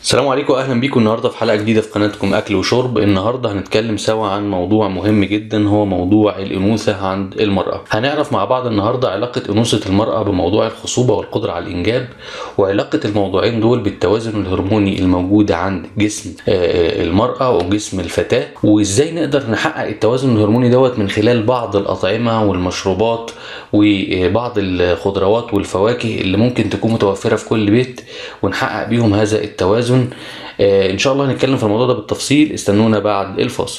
السلام عليكم واهلا بيكم النهارده في حلقه جديده في قناتكم اكل وشرب النهارده هنتكلم سوا عن موضوع مهم جدا هو موضوع الانوثه عند المراه هنعرف مع بعض النهارده علاقه انوثه المراه بموضوع الخصوبه والقدره على الانجاب وعلاقه الموضوعين دول بالتوازن الهرموني الموجود عند جسم آه، المراه وجسم الفتاه وازاي نقدر نحقق التوازن الهرموني دوت من خلال بعض الاطعمه والمشروبات وبعض الخضروات والفواكه اللي ممكن تكون متوفره في كل بيت ونحقق بيهم هذا التوازن آه، ان شاء الله هنتكلم في الموضوع ده بالتفصيل استنونا بعد الفاصل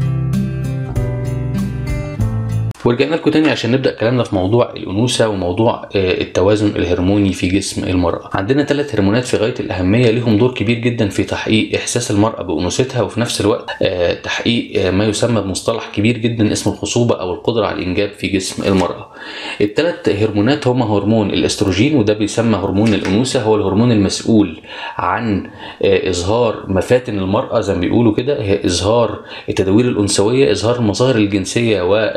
ورجعنا لكم تاني عشان نبدا كلامنا في موضوع الانوثه وموضوع آه، التوازن الهرموني في جسم المراه. عندنا ثلاث هرمونات في غايه الاهميه لهم دور كبير جدا في تحقيق احساس المراه بانوثتها وفي نفس الوقت آه، تحقيق آه، ما يسمى بمصطلح كبير جدا اسمه الخصوبه او القدره على الانجاب في جسم المراه. الثلاث هرمونات هما هرمون الاستروجين وده بيسمى هرمون الانوثه هو الهرمون المسؤول عن آه، اظهار مفاتن المراه زي ما بيقولوا كده هي اظهار التدوير الانثويه اظهار المظاهر الجنسيه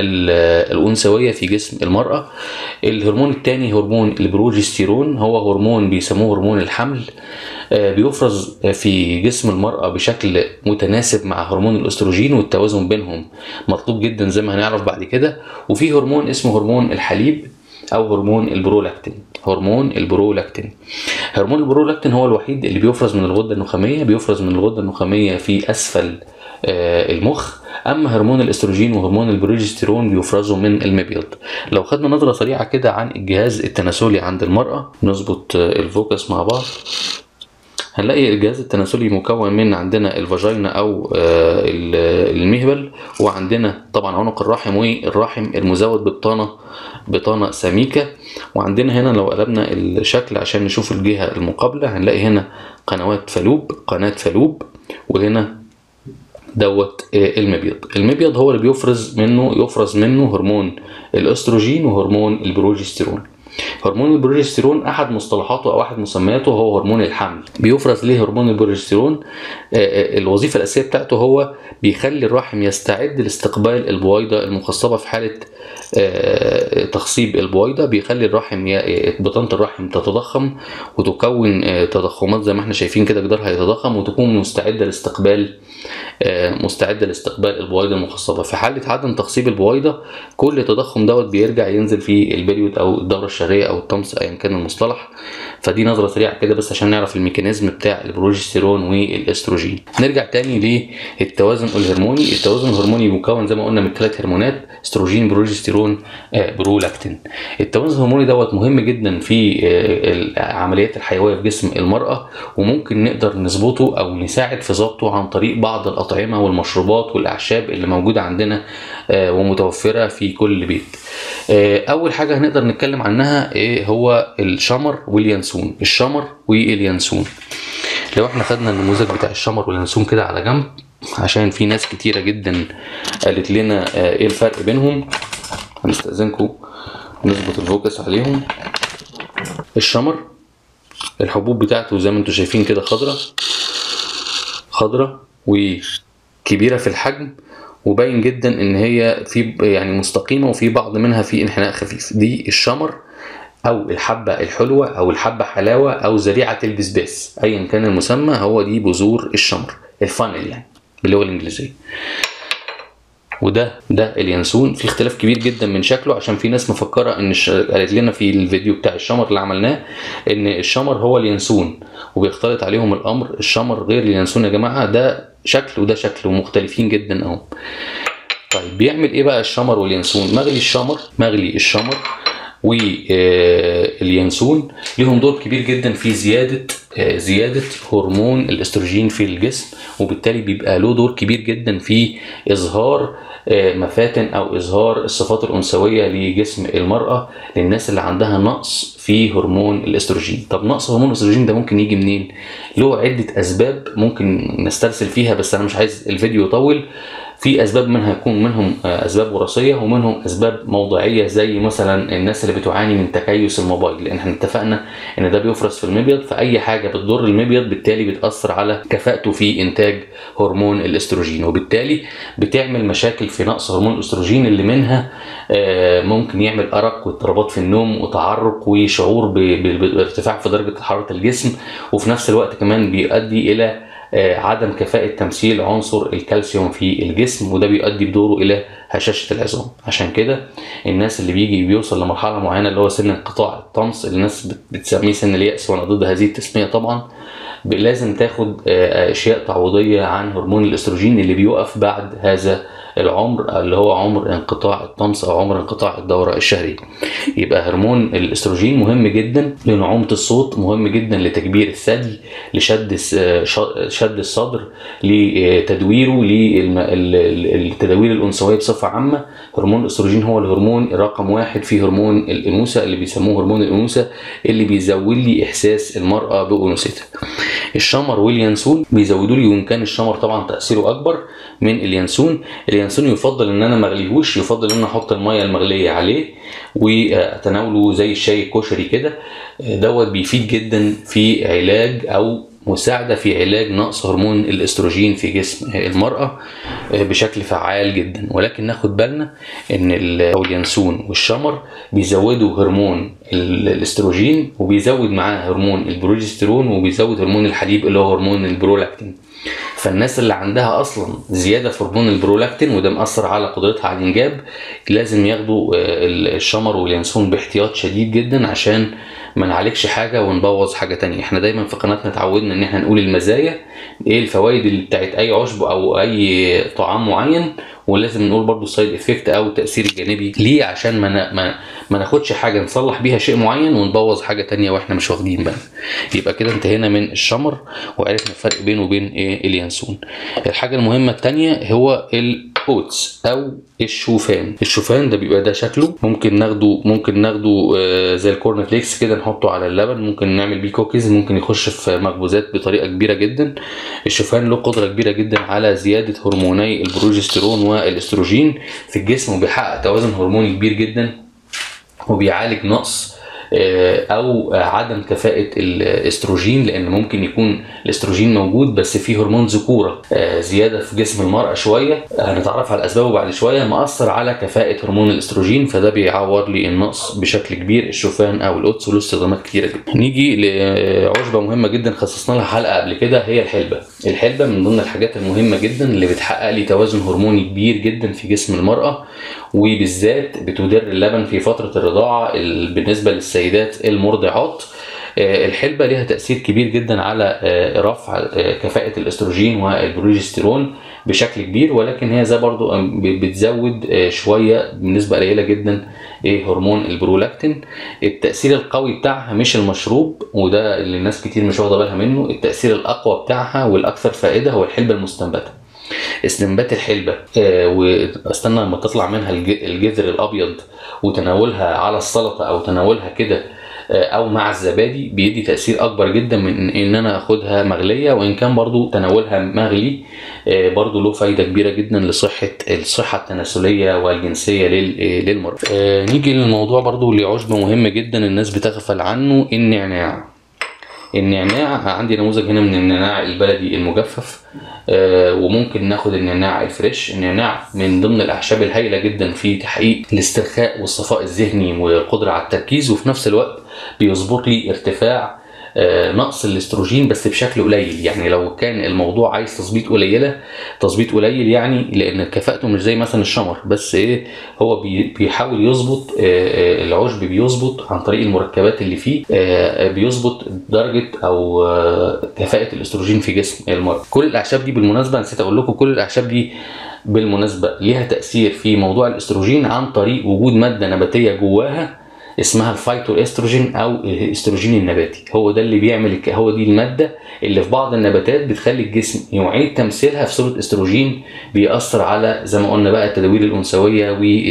والانثويه في جسم المراه الهرمون الثاني هرمون البروجستيرون هو هرمون بيسموه هرمون الحمل آه، بيفرز في جسم المرأة بشكل متناسب مع هرمون الأستروجين والتوازن بينهم مطلوب جدا زي ما هنعرف بعد كده وفي هرمون اسمه هرمون الحليب أو هرمون البرولاكتين هرمون البرولاكتين هرمون البرولاكتين هو الوحيد اللي بيفرز من الغدة النخامية بيفرز من الغدة النخامية في أسفل آه، المخ اما هرمون الاستروجين وهرمون البروجستيرون بيفرزوا من المبيض لو خدنا نظره سريعه كده عن الجهاز التناسلي عند المراه نظبط آه، الفوكس مع بعض هنلاقي الجهاز التناسلي مكون من عندنا الفاجينا او آه، ال- المهبل وعندنا طبعا عنق الرحم والرحم المزود ببطانه بطانه سميكه وعندنا هنا لو قلبنا الشكل عشان نشوف الجهه المقابله هنلاقي هنا قنوات فالوب قناه فالوب وهنا دوت آه، المبيض المبيض هو اللي بيفرز منه يفرز منه هرمون الاستروجين وهرمون البروجستيرون هرمون البروجستيرون احد مصطلحاته او احد مسمياته هو هرمون الحمل بيفرز ليه هرمون البروجستيرون آه، آه، الوظيفه الاساسيه بتاعته هو بيخلي الرحم يستعد لاستقبال البويضه المخصبه في حاله آه، تخصيب البويضه بيخلي الرحم ي- بطانه الرحم تتضخم وتكون آه، تضخمات زي ما احنا شايفين كده جدارها يتضخم وتكون مستعده لاستقبال آه، مستعده لاستقبال البويضه المخصبه في حاله عدم تخصيب البويضه كل تضخم دوت بيرجع ينزل في البريود او الدوره الشهريه او الطمس ايا كان المصطلح فدي نظره سريعه كده بس عشان نعرف الميكانيزم بتاع البروجستيرون والاستروجين نرجع تاني للتوازن الهرموني التوازن الهرموني مكون زي ما قلنا من ثلاث هرمونات استروجين بروجستيرون آه، برولاكتين التوازن الهرموني دوت مهم جدا في آه، العمليات الحيويه في جسم المراه وممكن نقدر نظبطه او نساعد في ضبطه عن طريق بعض الاطعمه والمشروبات والاعشاب اللي موجوده عندنا آه، ومتوفره في كل بيت آه، اول حاجه هنقدر نتكلم عنها إيه هو الشمر واليانسون الشمر واليانسون لو احنا خدنا النموذج بتاع الشمر واليانسون كده على جنب عشان في ناس كتيره جدا قالت لنا آه، ايه الفرق بينهم هنستأذنكم نظبط الفوكس عليهم الشمر الحبوب بتاعته زي ما انتم شايفين كده خضرة خضرة وكبيرة في الحجم وباين جدا ان هي في يعني مستقيمة وفي بعض منها في انحناء خفيف دي الشمر او الحبة الحلوة او الحبة حلاوة او زريعة البسباس ايا كان المسمى هو دي بذور الشمر الفانل يعني باللغة الانجليزية وده ده اليانسون في اختلاف كبير جدا من شكله عشان في ناس مفكره ان الش... قالت لنا في الفيديو بتاع الشمر اللي عملناه ان الشمر هو اليانسون وبيختلط عليهم الامر الشمر غير اليانسون يا جماعه ده شكل وده شكل ومختلفين جدا اهو طيب بيعمل ايه بقى الشمر واليانسون مغلي الشمر مغلي الشمر واليانسون ليهم دور كبير جدا في زياده آه، زياده هرمون الاستروجين في الجسم وبالتالي بيبقى له دور كبير جدا في اظهار آه، مفاتن او اظهار الصفات الانثويه لجسم المراه للناس اللي عندها نقص في هرمون الاستروجين طب نقص هرمون الاستروجين ده ممكن يجي منين له عده اسباب ممكن نسترسل فيها بس انا مش عايز الفيديو يطول في اسباب منها يكون منهم آه، اسباب وراثيه ومنهم اسباب موضعيه زي مثلا الناس اللي بتعاني من تكيس الموبايل لان احنا اتفقنا ان ده بيفرز في المبيض فاي حاجه بتضر المبيض بالتالي بتاثر على كفاءته في انتاج هرمون الاستروجين وبالتالي بتعمل مشاكل في نقص هرمون الاستروجين اللي منها آه، ممكن يعمل ارق واضطرابات في النوم وتعرق وشعور ب- ب- بارتفاع في درجه حراره الجسم وفي نفس الوقت كمان بيؤدي الى آه، عدم كفاءة تمثيل عنصر الكالسيوم في الجسم وده بيؤدي بدوره إلى هشاشة العظام عشان كده الناس اللي بيجي بيوصل لمرحلة معينة اللي هو سن انقطاع الطمس اللي الناس بت- بتسميه سن اليأس وأنا ضد هذه التسمية طبعا ب- لازم تاخد آه، أشياء تعويضية عن هرمون الأستروجين اللي بيوقف بعد هذا العمر اللي هو عمر انقطاع الطمس أو عمر انقطاع الدورة الشهرية يبقى هرمون الاستروجين مهم جدا لنعومة الصوت مهم جدا لتكبير الثدي لشد الس- ش- شد الصدر لتدويره للتدوير الانثويه بصفه عامه هرمون الاستروجين هو الهرمون رقم واحد في هرمون الانوثه اللي بيسموه هرمون الانوثه اللي بيزود لي احساس المراه بانوثتها الشمر واليانسون بيزودوا لي وان كان الشمر طبعا تاثيره اكبر من اليانسون اليانسون يفضل ان انا ما اغليهوش يفضل ان انا احط الميه المغليه عليه واتناوله زي الشاي الكشري كده دوت بيفيد جدا في علاج او مساعدة في علاج نقص هرمون الاستروجين في جسم المرأة بشكل فعال جدا ولكن ناخد بالنا ان ال- أو اليانسون والشمر بيزودوا هرمون ال- الاستروجين وبيزود معاه هرمون البروجسترون وبيزود هرمون الحليب اللي هو هرمون البرولاكتين فالناس اللي عندها اصلا زياده في هرمون البرولاكتين وده مأثر على قدرتها على الانجاب لازم ياخدوا آه، الشمر واليانسون باحتياط شديد جدا عشان ما نعالجش حاجه ونبوظ حاجه تانية احنا دايما في قناتنا اتعودنا ان احنا نقول المزايا ايه الفوائد اللي بتاعت اي عشب او اي طعام معين ولازم نقول برضو السايد افكت او التاثير الجانبي ليه عشان ما نا- ما, ما ناخدش حاجه نصلح بيها شيء معين ونبوظ حاجه تانية واحنا مش واخدين بالنا يبقى كده انتهينا من الشمر وعرفنا الفرق بينه وبين ايه اليانسون الحاجه المهمه التانية هو الاوتس او الشوفان الشوفان ده بيبقى ده شكله ممكن ناخده ممكن ناخده آه، زي الكورن فليكس كده نحطه على اللبن ممكن نعمل بيه كوكيز ممكن يخش في مخبوزات بطريقه كبيره جدا الشوفان له قدره كبيره جدا على زياده هرموني البروجسترون والاستروجين في الجسم وبيحقق توازن هرموني كبير جدا وبيعالج نقص آه، او عدم كفاءه الاستروجين لان ممكن يكون الاستروجين موجود بس فيه هرمون ذكوره آه، زياده في جسم المراه شويه هنتعرف على اسبابه بعد شويه مأثر على كفاءه هرمون الاستروجين فده بيعور لي النقص بشكل كبير الشوفان او القدس له استخدامات كتيره جدا نيجي لعشبه مهمه جدا خصصنا لها حلقه قبل كده هي الحلبه الحلبه من ضمن الحاجات المهمه جدا اللي بتحقق لي توازن هرموني كبير جدا في جسم المراه وبالذات بتدر اللبن في فتره الرضاعه ال- بالنسبه للسيدات المرضعات آه، الحلبة ليها تأثير كبير جدا على آه، رفع آه، كفاءة الاستروجين والبروجسترون بشكل كبير ولكن هي زي برضو آم، ب- بتزود آه، شوية بنسبة قليلة جدا إيه، هرمون البرولاكتين التأثير القوي بتاعها مش المشروب وده اللي الناس كتير مش واخدة بالها منه التأثير الأقوى بتاعها والأكثر فائدة هو الحلبة المستنبتة استنبات الحلبة آه، واستنى لما تطلع منها الج- الجذر الابيض وتناولها على السلطه او تناولها كده آه، او مع الزبادي بيدي تاثير اكبر جدا من ان انا اخدها مغليه وان كان برضو تناولها مغلي آه، برضو له فايده كبيره جدا لصحه الصحه التناسليه والجنسيه لل- آه، للمراه آه، نيجي للموضوع برضو لعشب مهم جدا الناس بتغفل عنه النعناع النعناع عندي نموذج هنا من النعناع البلدي المجفف آه، وممكن ناخد النعناع الفريش النعناع من ضمن الاعشاب الهائله جدا في تحقيق الاسترخاء والصفاء الذهني والقدره على التركيز وفي نفس الوقت بيظبط لي ارتفاع آه، نقص الاستروجين بس بشكل قليل يعني لو كان الموضوع عايز تظبيط قليله تظبيط قليل يعني لان كفاءته مش زي مثلا الشمر بس ايه هو بي- بيحاول يظبط آه، آه، العشب بيظبط عن طريق المركبات اللي فيه آه، آه، بيظبط درجه او آه، كفاءه الاستروجين في جسم المرأة كل الاعشاب دي بالمناسبه نسيت اقول لكم كل الاعشاب دي بالمناسبه ليها تاثير في موضوع الاستروجين عن طريق وجود ماده نباتيه جواها اسمها الفايتو استروجين او الاستروجين النباتي هو ده اللي بيعمل الك- هو دي الماده اللي في بعض النباتات بتخلي الجسم يعيد تمثيلها في صوره استروجين بيأثر على زي ما قلنا بقى التدوير الانثويه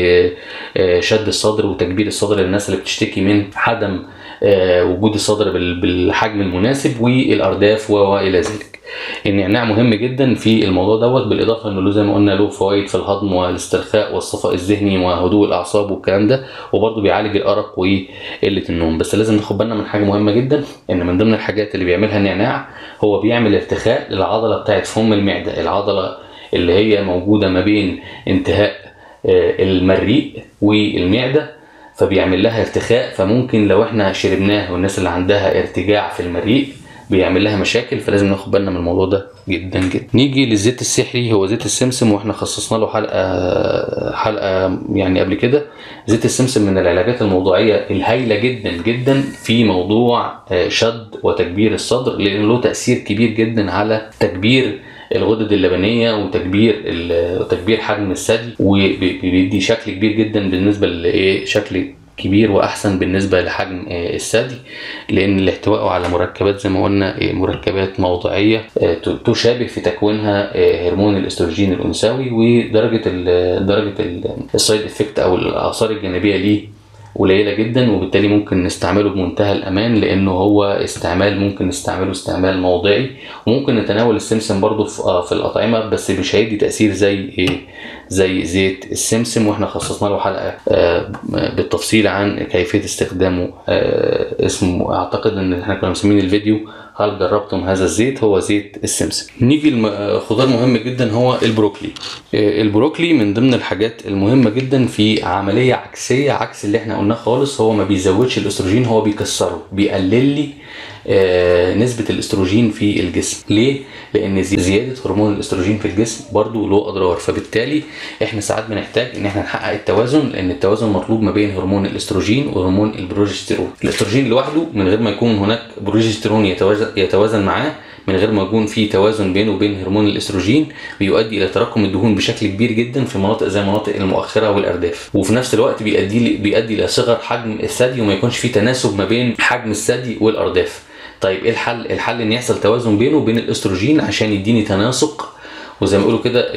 وشد الصدر وتكبير الصدر للناس اللي بتشتكي من عدم آه، وجود الصدر بال- بالحجم المناسب والارداف و- والى ذلك النعناع مهم جدا في الموضوع دوت بالاضافه انه له زي ما قلنا له فوائد في الهضم والاسترخاء والصفاء الذهني وهدوء الاعصاب والكلام ده وبرضه بيعالج الارق وقله النوم بس لازم ناخد بالنا من حاجه مهمه جدا ان من ضمن الحاجات اللي بيعملها النعناع هو بيعمل ارتخاء للعضله بتاعت فم المعده العضله اللي هي موجوده ما بين انتهاء آه، المريء والمعده فبيعمل لها ارتخاء فممكن لو احنا شربناه والناس اللي عندها ارتجاع في المريء بيعمل لها مشاكل فلازم ناخد بالنا من الموضوع ده جدا جدا نيجي للزيت السحري هو زيت السمسم واحنا خصصنا له حلقه حلقه يعني قبل كده زيت السمسم من العلاجات الموضوعيه الهائله جدا جدا في موضوع آه، شد وتكبير الصدر لانه له تاثير كبير جدا على تكبير الغدد اللبنيه وتكبير ال- وتكبير حجم الثدي وبيدي شكل كبير جدا بالنسبه لايه شكل كبير واحسن بالنسبه لحجم آه، الثدي لان الاحتواء على مركبات زي ما قلنا آه، مركبات موضعيه آه، ت- تشابه في تكوينها آه، هرمون الاستروجين الانثوي ودرجه ال درجه السايد افكت او الاثار الجانبيه ليه قليله جدا وبالتالي ممكن نستعمله بمنتهى الامان لانه هو استعمال ممكن نستعمله استعمال موضعي وممكن نتناول السمسم برضو في آه، في الاطعمه بس مش هيدي تاثير زي ايه زي زيت السمسم واحنا خصصنا له حلقه آه، بالتفصيل عن كيفيه استخدامه آه، اسمه اعتقد ان احنا كنا مسمين الفيديو هل جربتم هذا الزيت هو زيت السمسم نيجي لخضار مهم جدا هو البروكلي آه، البروكلي من ضمن الحاجات المهمه جدا في عمليه عكسيه عكس اللي احنا قلناه خالص هو ما بيزودش الاستروجين هو بيكسره بيقلل لي آه، نسبة الاستروجين في الجسم ليه؟ لأن زي- زيادة هرمون الاستروجين في الجسم برضو له أضرار فبالتالي احنا ساعات بنحتاج ان احنا نحقق التوازن لأن التوازن مطلوب ما بين هرمون الاستروجين وهرمون البروجستيرون الاستروجين لوحده من غير ما يكون هناك بروجستيرون يتوازن, يتوازن معاه من غير ما يكون في توازن بينه وبين هرمون الاستروجين بيؤدي الى تراكم الدهون بشكل كبير جدا في مناطق زي مناطق المؤخره والارداف وفي نفس الوقت بيؤدي بيؤدي الى صغر حجم الثدي وما يكونش في تناسب ما بين حجم الثدي والارداف طيب ايه الحل الحل ان يحصل توازن بينه وبين الاستروجين عشان يديني تناسق وزي ما بيقولوا كده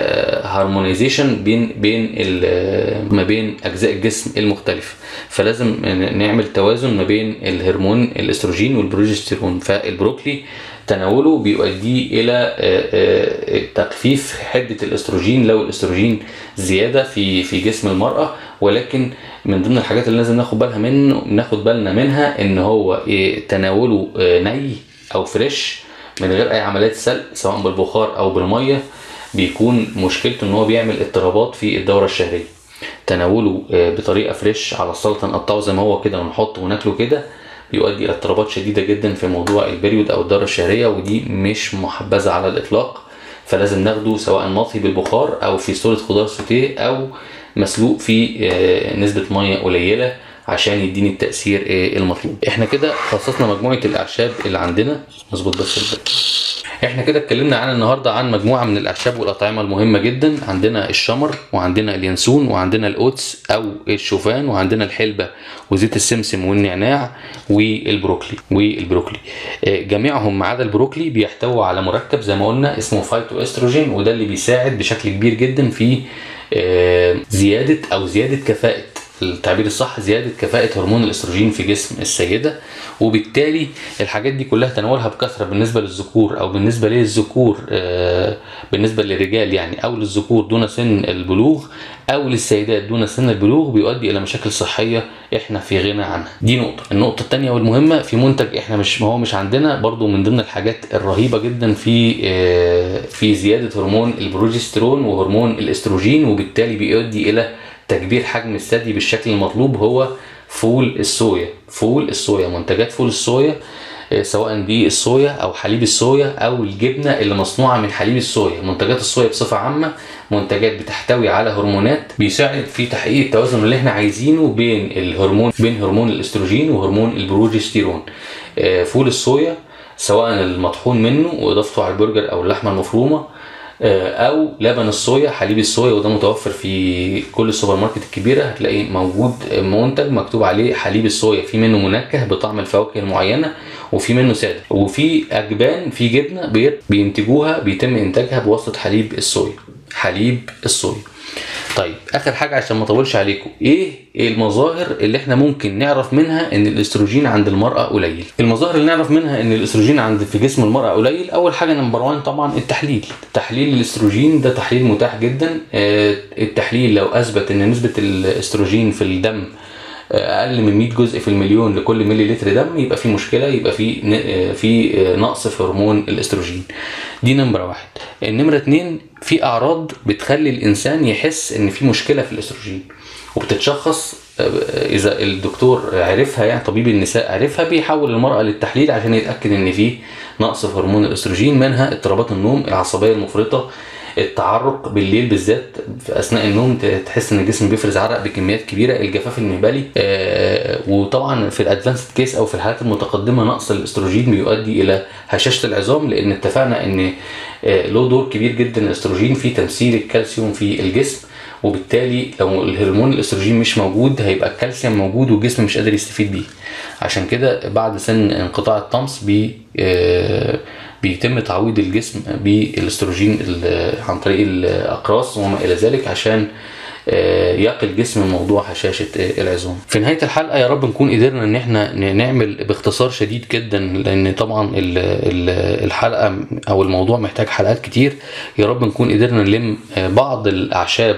هارمونيزيشن بين بين ال- ما بين اجزاء الجسم المختلفه فلازم ن- نعمل توازن ما بين الهرمون الاستروجين والبروجستيرون فالبروكلي تناوله بيؤدي الى آه، آه، تخفيف حده الاستروجين لو الاستروجين زياده في في جسم المراه ولكن من ضمن الحاجات اللي لازم ناخد بالها منه ناخد بالنا منها ان هو إيه، تناوله آه، ني او فريش من غير اي عمليات سلق سواء بالبخار او بالميه بيكون مشكلته ان هو بيعمل اضطرابات في الدوره الشهريه تناوله آه، بطريقه فريش على السلطه نقطعه زي ما هو كده ونحطه وناكله كده بيؤدي الى اضطرابات شديده جدا في موضوع البريود او الدوره الشهريه ودي مش محبذه على الاطلاق فلازم ناخده سواء مطهي بالبخار او في صوره خضار سوتيه او مسلوق في آه، نسبه ميه قليله عشان يديني التاثير آه، المطلوب احنا كده خصصنا مجموعه الاعشاب اللي عندنا نظبط بس الباقي. احنا كده اتكلمنا عن النهارده عن مجموعه من الاعشاب والاطعمه المهمه جدا عندنا الشمر وعندنا اليانسون وعندنا الاوتس او الشوفان وعندنا الحلبه وزيت السمسم والنعناع والبروكلي والبروكلي آه، جميعهم ما عدا البروكلي بيحتوي على مركب زي ما قلنا اسمه فايتو استروجين وده اللي بيساعد بشكل كبير جدا في آه، زياده او زياده كفاءه التعبير الصح زيادة كفاءة هرمون الاستروجين في جسم السيدة وبالتالي الحاجات دي كلها تناولها بكثرة بالنسبة للذكور أو بالنسبة للذكور آه، بالنسبة للرجال يعني أو للذكور دون سن البلوغ أو للسيدات دون سن البلوغ بيؤدي إلى مشاكل صحية إحنا في غنى عنها دي نقطة النقطة الثانية والمهمة في منتج إحنا مش ما هو مش عندنا برضو من ضمن الحاجات الرهيبة جدا في آه، في زيادة هرمون البروجسترون وهرمون الاستروجين وبالتالي بيؤدي إلى تكبير حجم الثدي بالشكل المطلوب هو فول الصويا فول الصويا منتجات فول الصويا آه، سواء دي الصويا او حليب الصويا او الجبنه اللي مصنوعه من حليب الصويا منتجات الصويا بصفه عامه منتجات بتحتوي على هرمونات بيساعد في تحقيق التوازن اللي احنا عايزينه بين الهرمون بين هرمون الاستروجين وهرمون البروجستيرون آه، فول الصويا سواء المطحون منه واضافته على البرجر او اللحمه المفرومه آه، او لبن الصويا حليب الصويا وده متوفر في كل السوبر ماركت الكبيره هتلاقي موجود منتج مكتوب عليه حليب الصويا في منه منكه بطعم الفواكه المعينه وفي منه ساده وفي اجبان في جبنه بي- بينتجوها بيتم انتاجها بواسطه حليب الصويا حليب الصويا طيب اخر حاجه عشان ما اطولش عليكم ايه المظاهر اللي احنا ممكن نعرف منها ان الاستروجين عند المراه قليل المظاهر اللي نعرف منها ان الاستروجين عند في جسم المراه قليل اول حاجه نمبر 1 طبعا التحليل تحليل الاستروجين ده تحليل متاح جدا آه، التحليل لو اثبت ان نسبه الاستروجين في الدم اقل من 100 جزء في المليون لكل ملي لتر دم يبقى في مشكله يبقى في ن- في نقص في هرمون الاستروجين دي نمره واحد النمره اتنين في اعراض بتخلي الانسان يحس ان في مشكله في الاستروجين وبتتشخص اذا الدكتور عرفها يعني طبيب النساء عرفها بيحول المراه للتحليل عشان يتاكد ان في نقص في هرمون الاستروجين منها اضطرابات النوم العصبيه المفرطه التعرق بالليل بالذات في اثناء النوم ت- تحس ان الجسم بيفرز عرق بكميات كبيره الجفاف المهبلي آه، وطبعا في الادفانسد كيس او في الحالات المتقدمه نقص الاستروجين بيؤدي الى هشاشه العظام لان اتفقنا ان آه، له دور كبير جدا الاستروجين في تمثيل الكالسيوم في الجسم وبالتالي لو الهرمون الاستروجين مش موجود هيبقى الكالسيوم موجود والجسم مش قادر يستفيد بيه عشان كده بعد سن انقطاع الطمس بي آه، بيتم تعويض الجسم بالاستروجين ال- عن طريق الاقراص وما الى ذلك عشان آه، يقي الجسم من موضوع هشاشه آه، العظام. في نهايه الحلقه يا رب نكون قدرنا ان احنا ن- نعمل باختصار شديد جدا لان طبعا ال- ال- الحلقه او الموضوع محتاج حلقات كتير يا رب نكون قدرنا نلم آه، بعض الاعشاب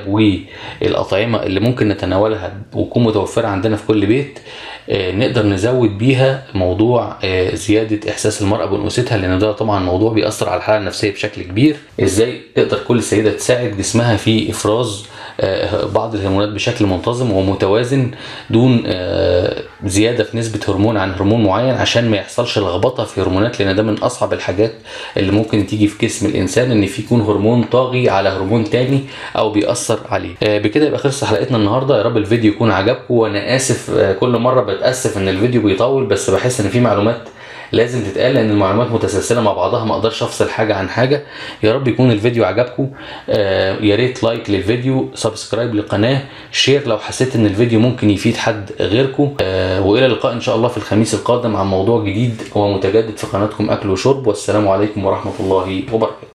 والاطعمه اللي ممكن نتناولها وتكون متوفره عندنا في كل بيت آه، نقدر نزود بيها موضوع آه، زياده احساس المراه بانوثتها لان ده طبعا موضوع بيأثر على الحاله النفسيه بشكل كبير ازاي تقدر كل سيده تساعد جسمها في افراز آه، بعض الهرمونات بشكل منتظم ومتوازن دون آه، زياده في نسبه هرمون عن هرمون معين عشان ما يحصلش لخبطه في هرمونات لان ده من اصعب الحاجات اللي ممكن تيجي في جسم الانسان ان في يكون هرمون طاغي على هرمون تاني او بيأثر عليه آه، بكده يبقى خلص حلقتنا النهارده يا رب الفيديو يكون عجبكم وانا اسف آه، كل مره بتاسف ان الفيديو بيطول بس بحس ان في معلومات لازم تتقال لان المعلومات متسلسله مع بعضها ما اقدرش افصل حاجه عن حاجه يا رب يكون الفيديو عجبكم آه يا ريت لايك للفيديو سبسكرايب للقناه شير لو حسيت ان الفيديو ممكن يفيد حد غيركم آه والى اللقاء ان شاء الله في الخميس القادم عن موضوع جديد ومتجدد في قناتكم اكل وشرب والسلام عليكم ورحمه الله وبركاته